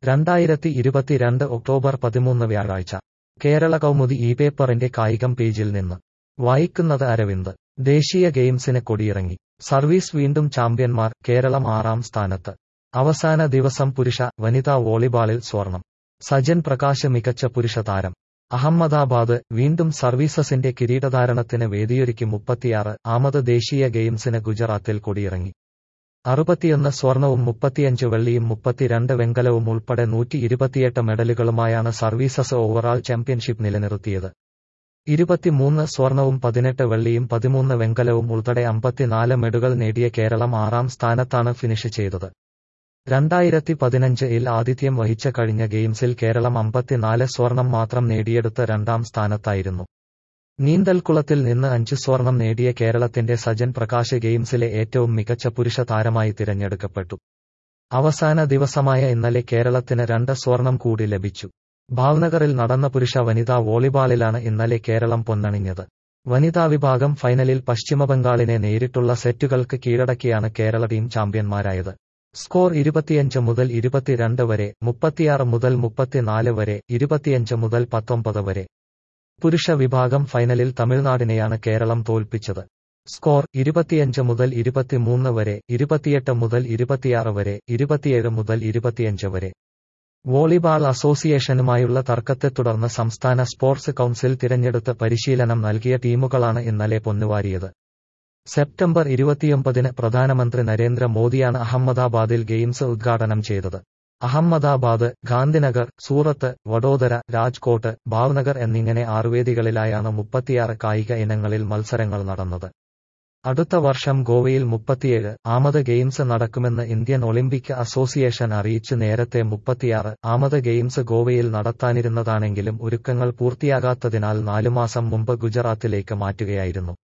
രണ്ടായിരത്തി ഇരുപത്തിരണ്ട് ഒക്ടോബർ പതിമൂന്ന് വ്യാഴാഴ്ച കേരള കൗമുദി ഈ പേപ്പറിന്റെ കായികം പേജിൽ നിന്ന് വായിക്കുന്നത് അരവിന്ദ് ദേശീയ ഗെയിംസിന് കൊടിയിറങ്ങി സർവീസ് വീണ്ടും ചാമ്പ്യന്മാർ കേരളം ആറാം സ്ഥാനത്ത് അവസാന ദിവസം പുരുഷ വനിതാ വോളിബാളിൽ സ്വർണം സജൻ പ്രകാശ് മികച്ച പുരുഷ താരം അഹമ്മദാബാദ് വീണ്ടും സർവീസസിന്റെ കിരീടധാരണത്തിന് വേദിയൊരുക്കി മുപ്പത്തിയാറ് ആമത് ദേശീയ ഗെയിംസിന് ഗുജറാത്തിൽ കൊടിയിറങ്ങി അറുപത്തിയൊന്ന് സ്വർണവും മുപ്പത്തിയഞ്ച് വെള്ളിയും മുപ്പത്തിരണ്ട് വെങ്കലവും ഉൾപ്പെടെ നൂറ്റി ഇരുപത്തിയെട്ട് മെഡലുകളുമായാണ് സർവീസസ് ഓവറാൾ ചാമ്പ്യൻഷിപ്പ് നിലനിർത്തിയത് ഇരുപത്തിമൂന്ന് സ്വർണവും പതിനെട്ട് വെള്ളിയും പതിമൂന്ന് വെങ്കലവും ഉൾപ്പെടെ അമ്പത്തിനാല് മെഡുകൾ നേടിയ കേരളം ആറാം സ്ഥാനത്താണ് ഫിനിഷ് ചെയ്തത് രണ്ടായിരത്തി പതിനഞ്ച് ഇൽ ആതിഥ്യം വഹിച്ച കഴിഞ്ഞ ഗെയിംസിൽ കേരളം അമ്പത്തിനാല് സ്വർണം മാത്രം നേടിയെടുത്ത് രണ്ടാം സ്ഥാനത്തായിരുന്നു നീന്തൽക്കുളത്തിൽ നിന്ന് അഞ്ച് സ്വർണം നേടിയ കേരളത്തിന്റെ സജൻ പ്രകാശ് ഗെയിംസിലെ ഏറ്റവും മികച്ച പുരുഷ താരമായി തിരഞ്ഞെടുക്കപ്പെട്ടു അവസാന ദിവസമായ ഇന്നലെ കേരളത്തിന് രണ്ട് സ്വർണം കൂടി ലഭിച്ചു ഭാവ്നഗറിൽ നടന്ന പുരുഷ വനിതാ വോളിബാളിലാണ് ഇന്നലെ കേരളം പൊന്നണിഞ്ഞത് വനിതാ വിഭാഗം ഫൈനലിൽ പശ്ചിമബംഗാളിനെ നേരിട്ടുള്ള സെറ്റുകൾക്ക് കീഴടക്കിയാണ് കേരള ടീം ചാമ്പ്യന്മാരായത് സ്കോർ ഇരുപത്തിയഞ്ച് മുതൽ ഇരുപത്തിരണ്ട് വരെ മുപ്പത്തിയാറ് മുതൽ മുപ്പത്തിനാല് വരെ ഇരുപത്തിയഞ്ച് മുതൽ പത്തൊമ്പത് വരെ പുരുഷ വിഭാഗം ഫൈനലിൽ തമിഴ്നാടിനെയാണ് കേരളം തോൽപ്പിച്ചത് സ്കോർ ഇരുപത്തിയഞ്ച് മുതൽ ഇരുപത്തിമൂന്ന് വരെ ഇരുപത്തിയെട്ട് മുതൽ ഇരുപത്തിയാറ് വരെ ഇരുപത്തിയേഴ് മുതൽ ഇരുപത്തിയഞ്ച് വരെ വോളിബാൾ അസോസിയേഷനുമായുള്ള തർക്കത്തെ തുടർന്ന് സംസ്ഥാന സ്പോർട്സ് കൌൺസിൽ തിരഞ്ഞെടുത്ത് പരിശീലനം നൽകിയ ടീമുകളാണ് ഇന്നലെ പൊന്നുവാരിയത് സെപ്റ്റംബർ ഇരുപത്തിയൊമ്പതിന് പ്രധാനമന്ത്രി നരേന്ദ്ര മോദിയാണ് അഹമ്മദാബാദിൽ ഗെയിംസ് ഉദ്ഘാടനം ചെയ്തത് അഹമ്മദാബാദ് ഗാന്ധിനഗർ സൂറത്ത് വഡോദര രാജ്കോട്ട് ഭാവ്നഗർ എന്നിങ്ങനെ ആറുവേദികളിലായാണ് മുപ്പത്തിയാറ് കായിക ഇനങ്ങളിൽ മത്സരങ്ങൾ നടന്നത് അടുത്ത വർഷം ഗോവയിൽ മുപ്പത്തിയേഴ് ആമത് ഗെയിംസ് നടക്കുമെന്ന് ഇന്ത്യൻ ഒളിമ്പിക് അസോസിയേഷൻ അറിയിച്ചു നേരത്തെ മുപ്പത്തിയാറ് ആമത് ഗെയിംസ് ഗോവയിൽ നടത്താനിരുന്നതാണെങ്കിലും ഒരുക്കങ്ങൾ പൂർത്തിയാകാത്തതിനാൽ നാലുമാസം മുമ്പ് ഗുജറാത്തിലേക്ക് മാറ്റുകയായിരുന്നു